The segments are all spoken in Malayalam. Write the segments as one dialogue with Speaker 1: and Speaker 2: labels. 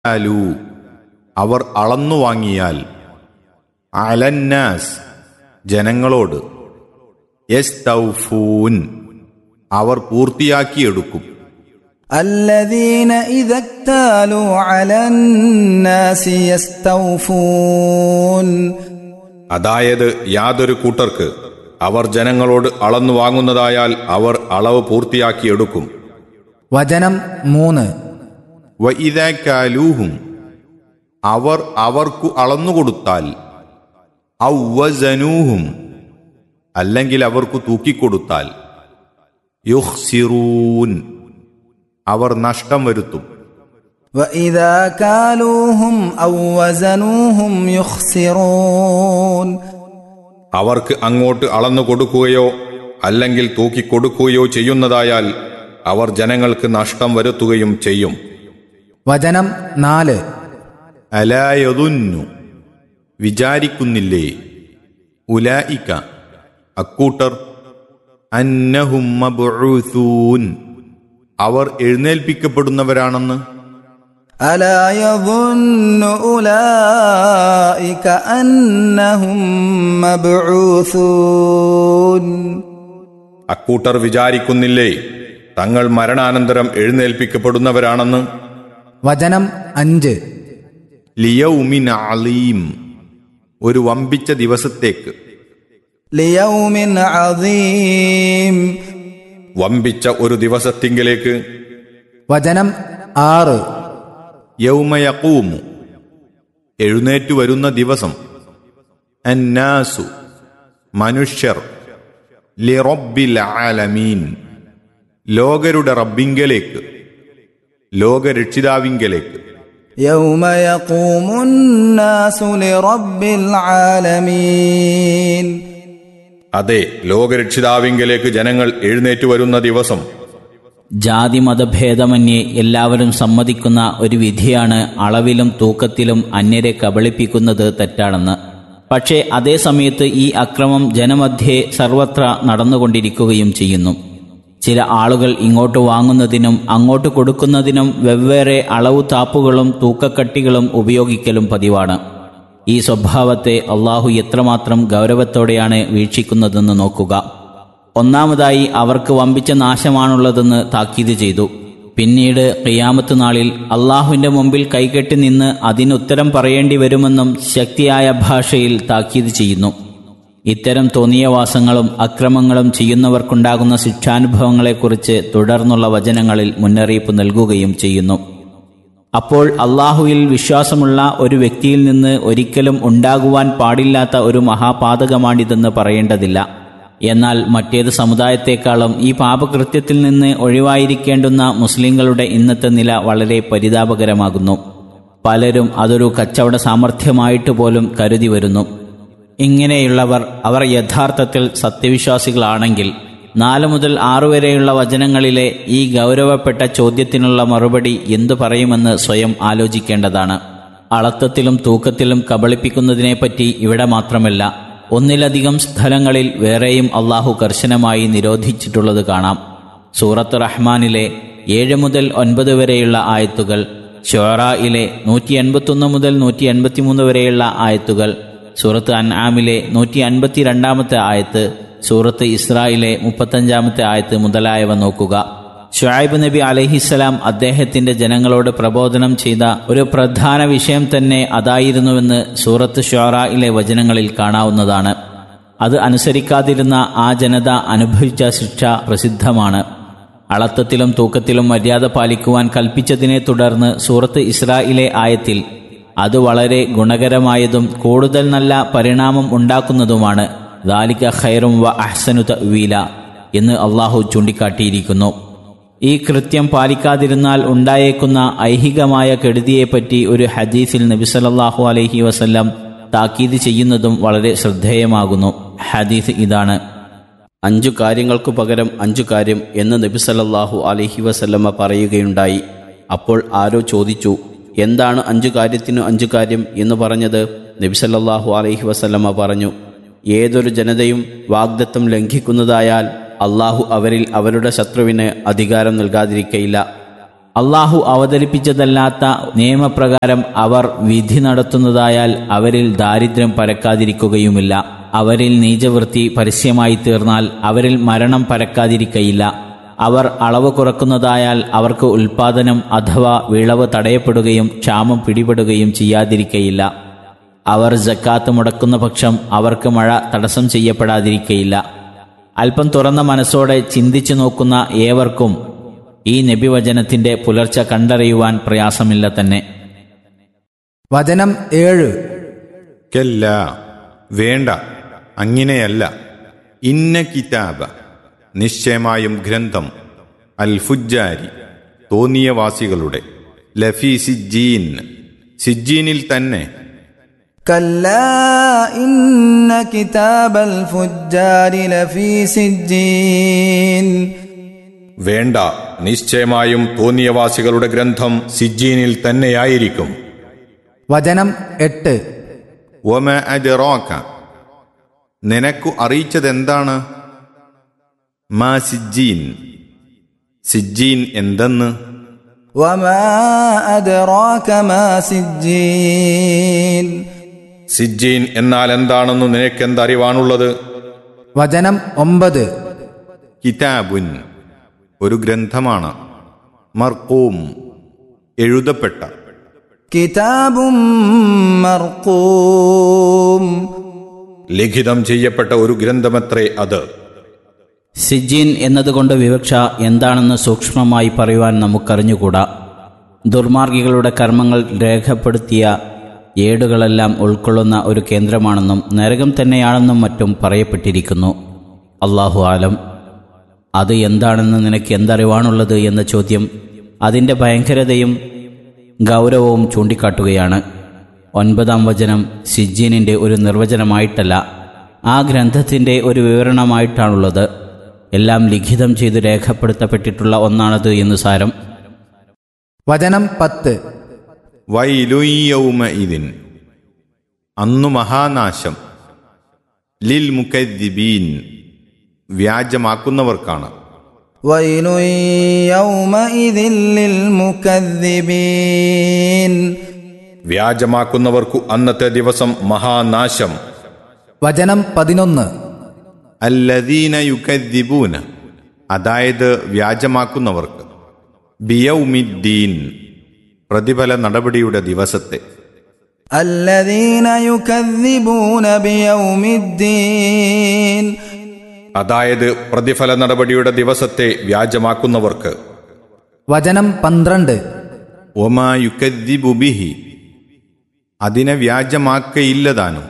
Speaker 1: അലു അവർ അളന്നു വാങ്ങിയാൽ അലന്നാസ് ജനങ്ങളോട് യസ്തൗഫൂൻ അവർ പൂർത്തിയാക്കിയെടുക്കും
Speaker 2: الذين إذا اكتالوا على الناس يستوفون
Speaker 1: അതായത് യാതൊരു കൂട്ടർക്ക് അവർ ജനങ്ങളോട് അളന്നു വാങ്ങുന്നതായാൽ അവർ അളവ് പൂർത്തിയാക്കിയെടുക്കും
Speaker 2: വചനം മൂന്ന്
Speaker 1: വഇദാകാലൂഹും അവർ അവർക്കു അളന്നുകൊടുത്താൽ ഔവസനൂഹും അല്ലെങ്കിൽ അവർക്കു തൂക്കിക്കൊടുത്താൽ യുഹ്സിറൂൻ അവർ നഷ്ടം വരുത്തും
Speaker 2: وإذا كالوهم أو وزنوهم يخسرون
Speaker 1: അവർക്ക് അങ്ങോട്ട് അളന്നു കൊടുക്കുകയോ അല്ലെങ്കിൽ തൂക്കിക്കൊടുക്കുകയോ ചെയ്യുന്നതായാൽ അവർ ജനങ്ങൾക്ക് നഷ്ടം വരുത്തുകയും ചെയ്യും
Speaker 2: വചനം നാല്
Speaker 1: അലായതുന്നു വിചാരിക്കുന്നില്ലേ ഉലായിക്ക അക്കൂട്ടർ അന്നഹും മബ്ഊസൂൻ അവർ എഴുന്നേൽപ്പിക്കപ്പെടുന്നവരാണെന്ന്
Speaker 2: ألا يظن أولئك أنهم مبعوثون
Speaker 1: അക്കൂട്ടർ വിചാരിക്കുന്നില്ലേ തങ്ങൾ മരണാനന്തരം എഴുന്നേൽപ്പിക്കപ്പെടുന്നവരാണെന്ന്
Speaker 2: വചനം അഞ്ച്
Speaker 1: ലിയൗമിൻ അലീം ഒരു വമ്പിച്ച ദിവസത്തേക്ക്
Speaker 2: ليوم عظيم
Speaker 1: വമ്പിച്ച ഒരു ദിവസത്തിങ്കിലേക്ക്
Speaker 2: വചനം ആറ്
Speaker 1: യൗമയക്കൂമു എഴുന്നേറ്റു വരുന്ന ദിവസം അന്നാസു മനുഷ്യർ ലിറബ്ബിൽ ആലമീൻ ലോകരുടെ റബ്ബിങ്കലേക്ക് ലോകരക്ഷിതാവിങ്കലേക്ക്
Speaker 2: يوم يقوم الناس لرب العالمين
Speaker 1: അതെ ലോകരക്ഷിതാവിങ്കലേക്ക് ജനങ്ങൾ എഴുന്നേറ്റു വരുന്ന ദിവസം
Speaker 3: ജാതി മതഭേദമന്യേ എല്ലാവരും സമ്മതിക്കുന്ന ഒരു വിധിയാണ് അളവിലും തൂക്കത്തിലും അന്യരെ കബളിപ്പിക്കുന്നത് തെറ്റാണെന്ന് പക്ഷേ അതേ സമയത്ത് ഈ അക്രമം ജനമധ്യേ സർവത്ര നടന്നുകൊണ്ടിരിക്കുകയും ചെയ്യുന്നു ചില ആളുകൾ ഇങ്ങോട്ട് വാങ്ങുന്നതിനും അങ്ങോട്ട് കൊടുക്കുന്നതിനും വെവ്വേറെ അളവു താപ്പുകളും തൂക്കക്കട്ടികളും ഉപയോഗിക്കലും പതിവാണ് ഈ സ്വഭാവത്തെ അള്ളാഹു എത്രമാത്രം ഗൗരവത്തോടെയാണ് വീക്ഷിക്കുന്നതെന്ന് നോക്കുക ഒന്നാമതായി അവർക്ക് വമ്പിച്ച നാശമാണുള്ളതെന്ന് താക്കീത് ചെയ്തു പിന്നീട് ഖിയാമത്ത് നാളിൽ അള്ളാഹുവിന്റെ മുമ്പിൽ കൈകെട്ടി നിന്ന് അതിനുത്തരം പറയേണ്ടി വരുമെന്നും ശക്തിയായ ഭാഷയിൽ താക്കീത് ചെയ്യുന്നു ഇത്തരം തോന്നിയവാസങ്ങളും അക്രമങ്ങളും ചെയ്യുന്നവർക്കുണ്ടാകുന്ന ശിക്ഷാനുഭവങ്ങളെക്കുറിച്ച് തുടർന്നുള്ള വചനങ്ങളിൽ മുന്നറിയിപ്പ് നൽകുകയും ചെയ്യുന്നു അപ്പോൾ അള്ളാഹുവിൽ വിശ്വാസമുള്ള ഒരു വ്യക്തിയിൽ നിന്ന് ഒരിക്കലും ഉണ്ടാകുവാൻ പാടില്ലാത്ത ഒരു മഹാപാതകമാണിതെന്ന് പറയേണ്ടതില്ല എന്നാൽ മറ്റേത് സമുദായത്തെക്കാളും ഈ പാപകൃത്യത്തിൽ നിന്ന് ഒഴിവായിരിക്കേണ്ടുന്ന മുസ്ലിങ്ങളുടെ ഇന്നത്തെ നില വളരെ പരിതാപകരമാകുന്നു പലരും അതൊരു കച്ചവട സാമർഥ്യമായിട്ട് പോലും കരുതി വരുന്നു ഇങ്ങനെയുള്ളവർ അവർ യഥാർത്ഥത്തിൽ സത്യവിശ്വാസികളാണെങ്കിൽ നാല് മുതൽ ആറു വരെയുള്ള വചനങ്ങളിലെ ഈ ഗൗരവപ്പെട്ട ചോദ്യത്തിനുള്ള മറുപടി എന്തു പറയുമെന്ന് സ്വയം ആലോചിക്കേണ്ടതാണ് അളത്തത്തിലും തൂക്കത്തിലും കബളിപ്പിക്കുന്നതിനെപ്പറ്റി ഇവിടെ മാത്രമല്ല ഒന്നിലധികം സ്ഥലങ്ങളിൽ വേറെയും അള്ളാഹു കർശനമായി നിരോധിച്ചിട്ടുള്ളത് കാണാം സൂറത്ത് റഹ്മാനിലെ ഏഴ് മുതൽ ഒൻപത് വരെയുള്ള ആയത്തുകൾ ഷോറയിലെ നൂറ്റി എൺപത്തൊന്ന് മുതൽ നൂറ്റി എൺപത്തിമൂന്ന് വരെയുള്ള ആയത്തുകൾ സൂറത്ത് അൻആമിലെ നൂറ്റി അൻപത്തി രണ്ടാമത്തെ ആയത്ത് സൂറത്ത് ഇസ്രായിലെ മുപ്പത്തഞ്ചാമത്തെ ആയത്ത് മുതലായവ നോക്കുക ഷുഐബ് നബി അലഹിസ്സലാം അദ്ദേഹത്തിന്റെ ജനങ്ങളോട് പ്രബോധനം ചെയ്ത ഒരു പ്രധാന വിഷയം തന്നെ അതായിരുന്നുവെന്ന് സൂറത്ത് ഷുറായിലെ വചനങ്ങളിൽ കാണാവുന്നതാണ് അത് അനുസരിക്കാതിരുന്ന ആ ജനത അനുഭവിച്ച ശിക്ഷ പ്രസിദ്ധമാണ് അളത്തത്തിലും തൂക്കത്തിലും മര്യാദ പാലിക്കുവാൻ കൽപ്പിച്ചതിനെ തുടർന്ന് സൂറത്ത് ഇസ്രായിലെ ആയത്തിൽ അത് വളരെ ഗുണകരമായതും കൂടുതൽ നല്ല പരിണാമം ഉണ്ടാക്കുന്നതുമാണ് ദാലിക ഖൈറും വ അഹ്സനു തവീല എന്ന് അള്ളാഹു ചൂണ്ടിക്കാട്ടിയിരിക്കുന്നു ഈ കൃത്യം പാലിക്കാതിരുന്നാൽ ഉണ്ടായേക്കുന്ന ഐഹികമായ കെടുതിയെപ്പറ്റി ഒരു ഹദീസിൽ നബി സല്ലല്ലാഹു അലൈഹി വസല്ലം താക്കീത് ചെയ്യുന്നതും വളരെ ശ്രദ്ധേയമാകുന്നു ഹദീസ് ഇതാണ് അഞ്ചു കാര്യങ്ങൾക്കു പകരം അഞ്ചു കാര്യം എന്ന് നബി സല്ലല്ലാഹു അലൈഹി വസല്ലമ പറയുകയുണ്ടായി അപ്പോൾ ആരോ ചോദിച്ചു എന്താണ് അഞ്ചു കാര്യത്തിനു അഞ്ചു കാര്യം എന്ന് പറഞ്ഞത് നബി സല്ലല്ലാഹു അലൈഹി വസല്ലമ പറഞ്ഞു ഏതൊരു ജനതയും വാഗ്ദത്തം ലംഘിക്കുന്നതായാൽ അള്ളാഹു അവരിൽ അവരുടെ ശത്രുവിന് അധികാരം നൽകാതിരിക്കയില്ല അള്ളാഹു അവതരിപ്പിച്ചതല്ലാത്ത നിയമപ്രകാരം അവർ വിധി നടത്തുന്നതായാൽ അവരിൽ ദാരിദ്ര്യം പരക്കാതിരിക്കുകയുമില്ല അവരിൽ നീചവൃത്തി പരസ്യമായി തീർന്നാൽ അവരിൽ മരണം പരക്കാതിരിക്കയില്ല അവർ അളവ് കുറക്കുന്നതായാൽ അവർക്ക് ഉൽപാദനം അഥവാ വിളവ് തടയപ്പെടുകയും ക്ഷാമം പിടിപെടുകയും ചെയ്യാതിരിക്കയില്ല അവർ ജക്കാത്ത് മുടക്കുന്ന പക്ഷം അവർക്ക് മഴ തടസ്സം ചെയ്യപ്പെടാതിരിക്കയില്ല അല്പം തുറന്ന മനസ്സോടെ ചിന്തിച്ചു നോക്കുന്ന ഏവർക്കും ഈ നബിവചനത്തിന്റെ പുലർച്ച കണ്ടറിയുവാൻ പ്രയാസമില്ല തന്നെ
Speaker 2: വചനം ഏഴ്
Speaker 1: കല്ല വേണ്ട അങ്ങനെയല്ല ഇന്ന കിതാബ നിശ്ചയമായും ഗ്രന്ഥം അൽ ഫുജാരി തോന്നിയവാസികളുടെ ലഫി സിജീൻ സിജീനിൽ തന്നെ
Speaker 2: كلا إن كتاب الفجار لفي سجين
Speaker 1: വേണ്ട നിശ്ചയമായും തോന്നിയവാസികളുടെ ഗ്രന്ഥം സിജീനിൽ തന്നെയായിരിക്കും
Speaker 2: വചനം എട്ട്
Speaker 1: ഒമ അജറോക്ക നിനക്കു അറിയിച്ചതെന്താണ് മാ സിജീൻ സിജീൻ എന്തെന്ന്
Speaker 2: وما أدراك ما سجين
Speaker 1: സിജീൻ എന്നാൽ എന്താണെന്ന് നിനക്കെന്തറിവാണുള്ളത്
Speaker 2: വചനം ഒമ്പത്
Speaker 1: കിതാബുൻ ഒരു ഗ്രന്ഥമാണ് മർക്കൂം എഴുതപ്പെട്ട
Speaker 2: كتاب مرقوم
Speaker 1: ലിഖിതം ചെയ്യപ്പെട്ട ഒരു ഗ്രന്ഥമത്രേ അത്
Speaker 3: സിജീൻ എന്നതുകൊണ്ട് വിവക്ഷ എന്താണെന്ന് സൂക്ഷ്മമായി പറയുവാൻ നമുക്കറിഞ്ഞുകൂടാ ദുർമാർഗികളുടെ കർമ്മങ്ങൾ രേഖപ്പെടുത്തിയ ഏടുകളെല്ലാം ഉൾക്കൊള്ളുന്ന ഒരു കേന്ദ്രമാണെന്നും നരകം തന്നെയാണെന്നും മറ്റും പറയപ്പെട്ടിരിക്കുന്നു അള്ളാഹു ആലം അത് എന്താണെന്ന് നിനക്ക് എന്തറിവാണുള്ളത് എന്ന ചോദ്യം അതിൻ്റെ ഭയങ്കരതയും ഗൗരവവും ചൂണ്ടിക്കാട്ടുകയാണ് ഒൻപതാം വചനം സിജീനിൻ്റെ ഒരു നിർവചനമായിട്ടല്ല ആ ഗ്രന്ഥത്തിൻ്റെ ഒരു വിവരണമായിട്ടാണുള്ളത് എല്ലാം ലിഖിതം ചെയ്ത് രേഖപ്പെടുത്തപ്പെട്ടിട്ടുള്ള ഒന്നാണത് എന്ന് സാരം
Speaker 2: വചനം പത്ത്
Speaker 1: വൈലുയ്യൗമ ഇതിൻ അന്നു മഹാനാശം ലിൽ മുക്കദ്ദിബീൻ വ്യാജമാക്കുന്നവർക്കാണ്
Speaker 2: ويل يومئذ للمكذبين
Speaker 1: വ്യാജമാക്കുന്നവർക്കു അന്നത്തെ ദിവസം മഹാനാശം
Speaker 2: വചനം പതിനൊന്ന്
Speaker 1: അല്ലദീന യുക്കദ്ദിബൂന അതായത് വ്യാജമാക്കുന്നവർക്ക് ബിയൗമിദ്ദീൻ പ്രതിഫല നടപടിയുടെ ദിവസത്തെ
Speaker 2: الذين يكذبون بيوم الدين
Speaker 1: അതായത് പ്രതിഫല നടപടിയുടെ ദിവസത്തെ വ്യാജമാക്കുന്നവർക്ക്
Speaker 2: വചനം പന്ത്രണ്ട്
Speaker 1: ഒമാ യുക്കദ്ദിബു ബിഹി അതിനെ വ്യാജമാക്കയില്ലതാനും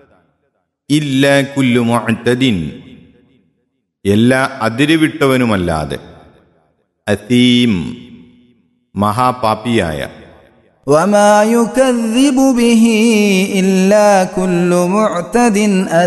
Speaker 1: ഇല്ല കുല്ലു മുഅ്തദിൻ എല്ലാ അതിരുവിട്ടവനുമല്ലാതെ അത്തീം മഹാപാപിയായ
Speaker 2: وما يكذب به إلا كل معتد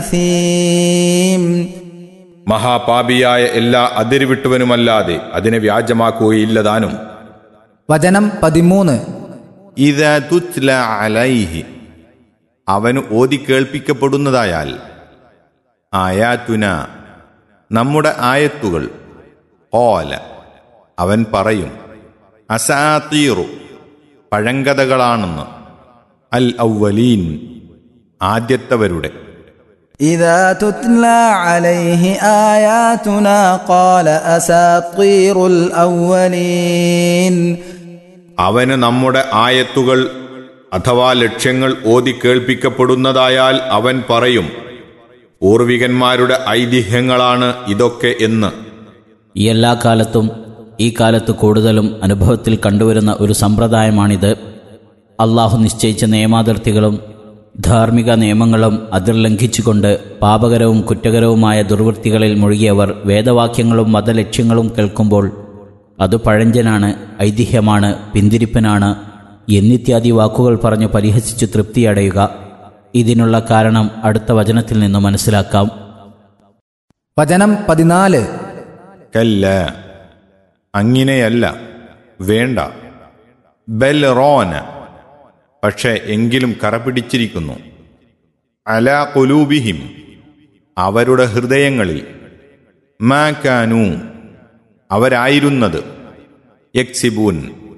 Speaker 2: أثيم
Speaker 1: മഹാപാപിയായ എല്ലാ അതിരുവിട്ടവനുമല്ലാതെ അതിനെ വ്യാജമാക്കുകയില്ലതാനും
Speaker 2: വചനം പതിമൂന്ന്
Speaker 1: ഇത തുത്ല അലൈഹി അവന് ഓതി കേൾപ്പിക്കപ്പെടുന്നതായാൽ ആയാത്തുന നമ്മുടെ ആയത്തുകൾ ഓല അവൻ പറയും അസാത്തീറു പഴങ്കഥകളാണെന്ന് അൽ ഔവലീൻ ആദ്യത്തവരുടെ
Speaker 2: إذا تتلى عليه آياتنا قال أساطير الأولين
Speaker 1: അവന് നമ്മുടെ ആയത്തുകൾ അഥവാ ലക്ഷ്യങ്ങൾ ഓതി കേൾപ്പിക്കപ്പെടുന്നതായാൽ അവൻ പറയും പൂർവികന്മാരുടെ ഐതിഹ്യങ്ങളാണ് ഇതൊക്കെ എന്ന്
Speaker 3: ഈ എല്ലാ കാലത്തും ഈ കാലത്ത് കൂടുതലും അനുഭവത്തിൽ കണ്ടുവരുന്ന ഒരു സമ്പ്രദായമാണിത് അള്ളാഹു നിശ്ചയിച്ച നിയമാതിർത്തികളും ധാർമ്മിക നിയമങ്ങളും അതിർ ലംഘിച്ചുകൊണ്ട് പാപകരവും കുറ്റകരവുമായ ദുർവൃത്തികളിൽ മുഴുകിയവർ വേദവാക്യങ്ങളും മതലക്ഷ്യങ്ങളും കേൾക്കുമ്പോൾ അത് പഴഞ്ചനാണ് ഐതിഹ്യമാണ് പിന്തിരിപ്പനാണ് എന്നിത്യാദി വാക്കുകൾ പറഞ്ഞു പരിഹസിച്ച് തൃപ്തിയടയുക ഇതിനുള്ള കാരണം അടുത്ത വചനത്തിൽ നിന്ന് മനസ്സിലാക്കാം
Speaker 2: വചനം പതിനാല്
Speaker 1: കല്ല അങ്ങനെയല്ല വേണ്ട ബൽ റോന പക്ഷേ എങ്കിലും കറപിടിച്ചിരിക്കുന്നു അല കുലൂബിഹിം അവരുടെ ഹൃദയങ്ങളിൽ മാക്കാനു അവരായിരുന്നത് യക്സിബൂൻ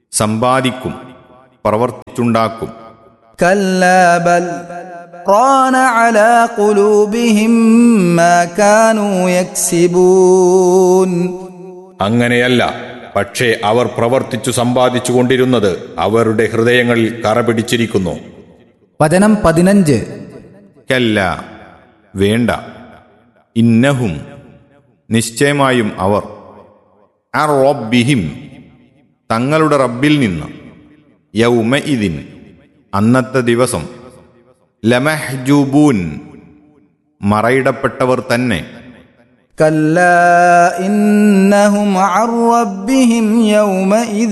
Speaker 1: സമ്പാദിക്കും പ്രവർത്തിച്ചുണ്ടാക്കും
Speaker 2: كلا بل ران على قلوبهم ما كانوا يكسبون
Speaker 1: അങ്ങനെയല്ല പക്ഷേ അവർ പ്രവർത്തിച്ചു സമ്പാദിച്ചു കൊണ്ടിരുന്നത് അവരുടെ ഹൃദയങ്ങളിൽ കറ പിടിച്ചിരിക്കുന്നു
Speaker 2: വചനം പതിനഞ്ച്
Speaker 1: കല്ല വേണ്ട ഇന്നഹും നിശ്ചയമായും അവർ അർ റബ്ബിഹിം തങ്ങളുടെ റബ്ബിൽ നിന്ന് യൗമ ഇതിൻ അന്നത്തെ ദിവസം ലമഹ്ജൂബൂൻ മറയിടപ്പെട്ടവർ തന്നെ
Speaker 2: كلا إنهم عن ربهم يومئذ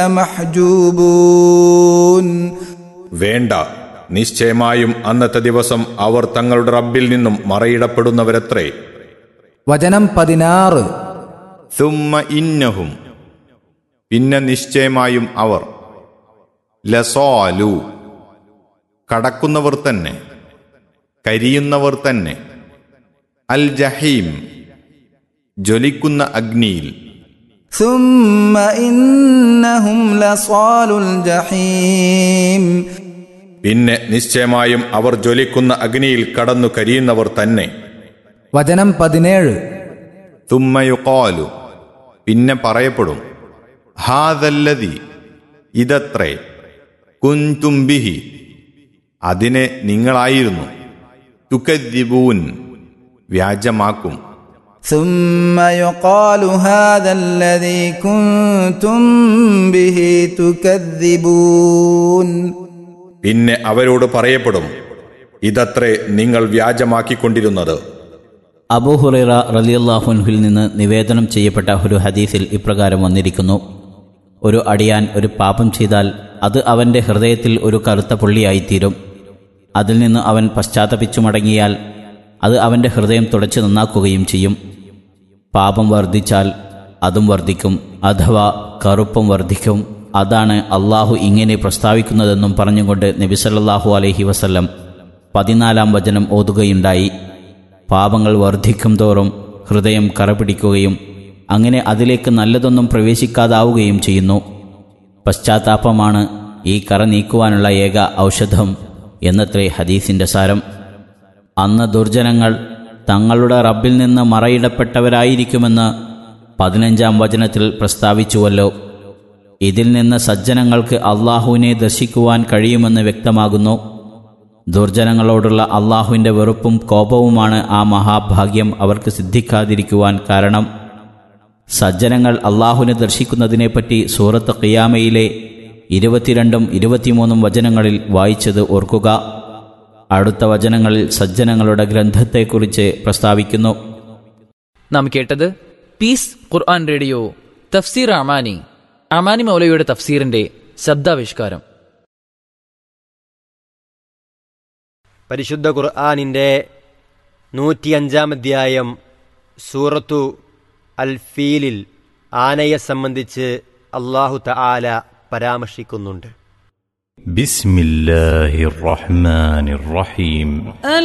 Speaker 2: لمحجوبون
Speaker 1: വേണ്ട നിശ്ചയമായും അന്നത്തെ ദിവസം അവർ തങ്ങളുടെ റബ്ബിൽ നിന്നും മറയിടപ്പെടുന്നവരത്രേ
Speaker 2: വചനം പതിനാറ്
Speaker 1: സുമ്മ ഇന്നഹും പിന്നെ നിശ്ചയമായും അവർ ലസോലു കടക്കുന്നവർ തന്നെ കരിയുന്നവർ തന്നെ അൽ ജഹീം ജ്വലിക്കുന്ന അഗ്നിയിൽ
Speaker 2: ثم إنهم لصال الجحيم
Speaker 1: പിന്നെ നിശ്ചയമായും അവർ ജ്വലിക്കുന്ന അഗ്നിയിൽ കടന്നു കരിയുന്നവർ തന്നെ
Speaker 2: വചനം പതിനേഴ്
Speaker 1: തുമ്മയുക്കോലു പിന്നെ പറയപ്പെടും ഹാദല്ലതി ഇതത്രേ കുൻതുംബിഹി അതിനെ നിങ്ങളായിരുന്നു തുക്കദ്ദിബൂൻ വ്യാജമാക്കും
Speaker 2: ثم يقال هذا الذي كنتم به تكذبون
Speaker 1: പിന്നെ അവരോട് പറയപ്പെടും ഇതത്രേ നിങ്ങൾ വ്യാജമാക്കിക്കൊണ്ടിരുന്നത്
Speaker 3: അബൂഹുറൈറ റലിയല്ലാഹുൻഹിൽ നിന്ന് നിവേദനം ചെയ്യപ്പെട്ട ഒരു ഹദീസിൽ ഇപ്രകാരം വന്നിരിക്കുന്നു ഒരു അടിയാൻ ഒരു പാപം ചെയ്താൽ അത് അവൻ്റെ ഹൃദയത്തിൽ ഒരു കറുത്ത പുള്ളിയായിത്തീരും അതിൽ നിന്ന് അവൻ പശ്ചാത്തപിച്ചു മടങ്ങിയാൽ അത് അവൻ്റെ ഹൃദയം തുടച്ചു നന്നാക്കുകയും ചെയ്യും പാപം വർദ്ധിച്ചാൽ അതും വർദ്ധിക്കും അഥവാ കറുപ്പും വർദ്ധിക്കും അതാണ് അള്ളാഹു ഇങ്ങനെ പ്രസ്താവിക്കുന്നതെന്നും പറഞ്ഞുകൊണ്ട് നബിസല്ലാഹു അലൈഹി വസല്ലം പതിനാലാം വചനം ഓതുകയുണ്ടായി പാപങ്ങൾ വർദ്ധിക്കും തോറും ഹൃദയം കറപിടിക്കുകയും അങ്ങനെ അതിലേക്ക് നല്ലതൊന്നും പ്രവേശിക്കാതാവുകയും ചെയ്യുന്നു പശ്ചാത്താപമാണ് ഈ കറ നീക്കുവാനുള്ള ഏക ഔഷധം എന്നത്രേ ഹദീസിൻ്റെ സാരം അന്ന് ദുർജനങ്ങൾ തങ്ങളുടെ റബ്ബിൽ നിന്ന് മറയിടപ്പെട്ടവരായിരിക്കുമെന്ന് പതിനഞ്ചാം വചനത്തിൽ പ്രസ്താവിച്ചുവല്ലോ ഇതിൽ നിന്ന് സജ്ജനങ്ങൾക്ക് അള്ളാഹുവിനെ ദർശിക്കുവാൻ കഴിയുമെന്ന് വ്യക്തമാകുന്നു ദുർജനങ്ങളോടുള്ള അള്ളാഹുവിൻ്റെ വെറുപ്പും കോപവുമാണ് ആ മഹാഭാഗ്യം അവർക്ക് സിദ്ധിക്കാതിരിക്കുവാൻ കാരണം സജ്ജനങ്ങൾ അള്ളാഹുവിനെ ദർശിക്കുന്നതിനെപ്പറ്റി സൂറത്ത് ഖിയാമയിലെ ഇരുപത്തിരണ്ടും ഇരുപത്തിമൂന്നും വചനങ്ങളിൽ വായിച്ചത് ഓർക്കുക അടുത്ത വചനങ്ങളിൽ സജ്ജനങ്ങളുടെ ഗ്രന്ഥത്തെക്കുറിച്ച് പ്രസ്താവിക്കുന്നു
Speaker 4: നാം കേട്ടത് പീസ് ഖുർആൻ റേഡിയോ തഫ്സീർ അമാനി അമാനി മൗലയുടെ തഫ്സീറിന്റെ ശബ്ദാവിഷ്കാരം
Speaker 5: പരിശുദ്ധ ഖുർആാനിൻ്റെ നൂറ്റിയഞ്ചാം അധ്യായം സൂറത്തു അൽ ഫീലിൽ ആനയെ സംബന്ധിച്ച് അള്ളാഹു തആല പരാമർശിക്കുന്നുണ്ട്
Speaker 6: بسم الله الرحمن الرحيم